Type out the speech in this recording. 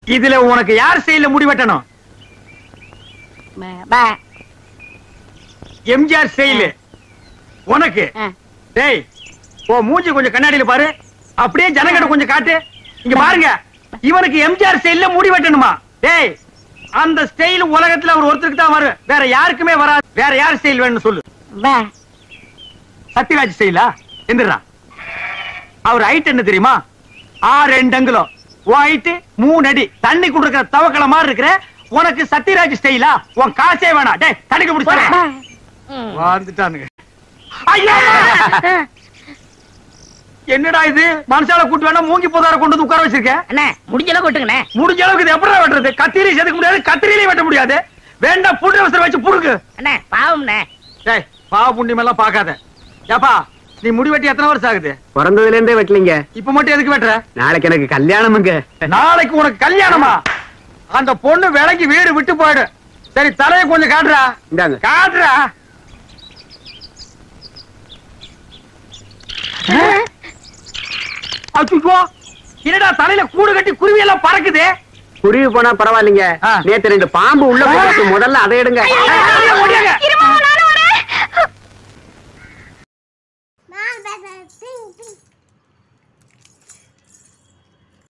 இதுல உனக்கு யார் ஸ்டைல முடி வெட்டணும் ப- ப- எம்ஜிஆர் ஸ்டைல் உனக்கு ஆ. டேய் ஓ மூஞ்சி கொஞ்சம் கண்ணாடியில பாரு அப்படியே ஜனங்கிட்ட கொஞ்சம் காட்டு இங்க பாருங்க இவனுக்கு எம்ஜிஆர் ஸ்டைல்ல முடி வெட்டணுமா டேய் அந்த ஸ்டைல் உலகத்துல அவர் ஒருத்தருக்கு தான் வரும் வேற யாருக்குமே வராது வேற யார் ஸ்டைல் வேணும்னு சொல்லு ப- சத்யராஜ் ஸ்டைலா எந்திரா அவர் ஹைட் என்ன தெரியுமா ஆறு ரெண்டு அங்குலம் உன் ஹைட் மூணு அடி தண்ணி குடுக்கிற தவக்கல மாதிரி இருக்கிற உனக்கு சத்யராஜ் ஸ்டைலா உன் காசே வேணாம் டேய் தடுக்க முடிச்சு ப- ம். வந்துட்டானுங்க ஐயா! என்னடா இது மனுஷால கூட்டு வேணா மூங்கி போதார கொண்டு வந்து உட்கார வச்சிருக்க அண்ணே முடிஞ்ச அளவுக்கு விட்டுங்கண்ணே முடிஞ்ச அளவுக்கு இது எப்படி வெட்டுறது கத்திரி செதுக்க முடியாது கத்திரியிலே வெட்ட முடியாது வேண்டாம் புட்டு அவசரம் வச்சு புடுக்கு அண்ணே பாவம்ண்ணே டேய் பாவ புண்ணியம் எல்லாம் பார்க்காத ஏப்பா நீ முடி வெட்டி எத்தனை வருஷம் ஆகுது பிறந்ததுல இருந்தே வெட்டலீங்க இப்ப மட்டும் எதுக்கு வெட்டுற நாளைக்கு எனக்கு கல்யாணமுங்க நாளைக்கு உனக்கு கல்யாணமா அந்த பொண்ணு விலைக்கு வீடு விட்டு போயிடு சரி தலையை கொஞ்சம் காட்டுறா இந்தாங்க காட்டுறா அச்சுக்கோ என்னடா தலையில கூடு கட்டி குருவி எல்லாம் பறக்குது குருவி போனா பரவாயில்லைங்க ஆ. நேத்து ரெண்டு பாம்பு உள்ள போட்டு முதல்ல அதை எடுங்க ஓடியாங்க